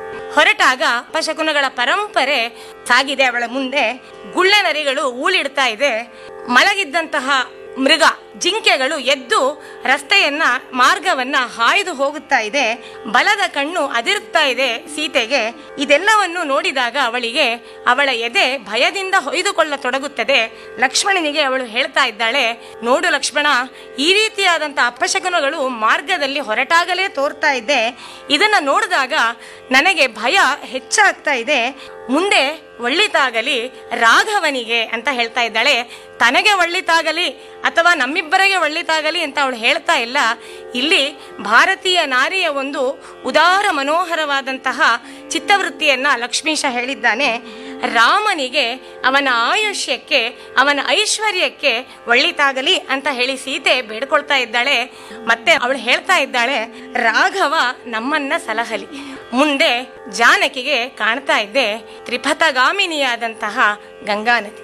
ಹೊರಟಾಗ ಅಪಶಕುನಗಳ ಪರಂಪರೆ ಸಾಗಿದೆ ಅವಳ ಮುಂದೆ ಗುಳ್ಳೆ ನರಿಗಳು ಊಳಿಡ್ತಾ ಇದೆ ಮಲಗಿದ್ದಂತಹ ಮೃಗ ಜಿಂಕೆಗಳು ಎದ್ದು ರಸ್ತೆಯನ್ನ ಮಾರ್ಗವನ್ನ ಹಾಯ್ದು ಹೋಗುತ್ತಾ ಇದೆ ಬಲದ ಕಣ್ಣು ಅದಿರುತ್ತಾ ಇದೆ ಸೀತೆಗೆ ಇದೆಲ್ಲವನ್ನು ನೋಡಿದಾಗ ಅವಳಿಗೆ ಅವಳ ಎದೆ ಭಯದಿಂದ ಹೊಯ್ದುಕೊಳ್ಳತೊಡಗುತ್ತದೆ ಲಕ್ಷ್ಮಣನಿಗೆ ಅವಳು ಹೇಳ್ತಾ ಇದ್ದಾಳೆ ನೋಡು ಲಕ್ಷ್ಮಣ ಈ ರೀತಿಯಾದಂತಹ ಅಪಶಕನಗಳು ಮಾರ್ಗದಲ್ಲಿ ಹೊರಟಾಗಲೇ ತೋರ್ತಾ ಇದ್ದೆ ಇದನ್ನ ನೋಡಿದಾಗ ನನಗೆ ಭಯ ಹೆಚ್ಚಾಗ್ತಾ ಇದೆ ಮುಂದೆ ಒಳ್ಳಿತಾಗಲಿ ರಾಘವನಿಗೆ ಅಂತ ಹೇಳ್ತಾ ಇದ್ದಾಳೆ ತನಗೆ ಒಳ್ಳಿತಾಗಲಿ ಅಥವಾ ನಮ್ಮಿಬ್ಬರಿಗೆ ಒಳ್ಳಿತಾಗಲಿ ಅಂತ ಅವಳು ಹೇಳ್ತಾ ಇಲ್ಲ ಇಲ್ಲಿ ಭಾರತೀಯ ನಾರಿಯ ಒಂದು ಉದಾರ ಮನೋಹರವಾದಂತಹ ಚಿತ್ತವೃತ್ತಿಯನ್ನ ಲಕ್ಷ್ಮೀಶ ಹೇಳಿದ್ದಾನೆ ರಾಮನಿಗೆ ಅವನ ಆಯುಷ್ಯಕ್ಕೆ ಅವನ ಐಶ್ವರ್ಯಕ್ಕೆ ಒಳ್ಳಿತಾಗಲಿ ಅಂತ ಹೇಳಿ ಸೀತೆ ಬೇಡ್ಕೊಳ್ತಾ ಇದ್ದಾಳೆ ಮತ್ತೆ ಅವಳು ಹೇಳ್ತಾ ಇದ್ದಾಳೆ ರಾಘವ ನಮ್ಮನ್ನ ಸಲಹಲಿ ಮುಂದೆ ಜಾನಕಿಗೆ ಕಾಣ್ತಾ ಇದ್ದೆ ತ್ರಿಪಥಗಾಮಿನಿಯಾದಂತಹ ಗಂಗಾ ನದಿ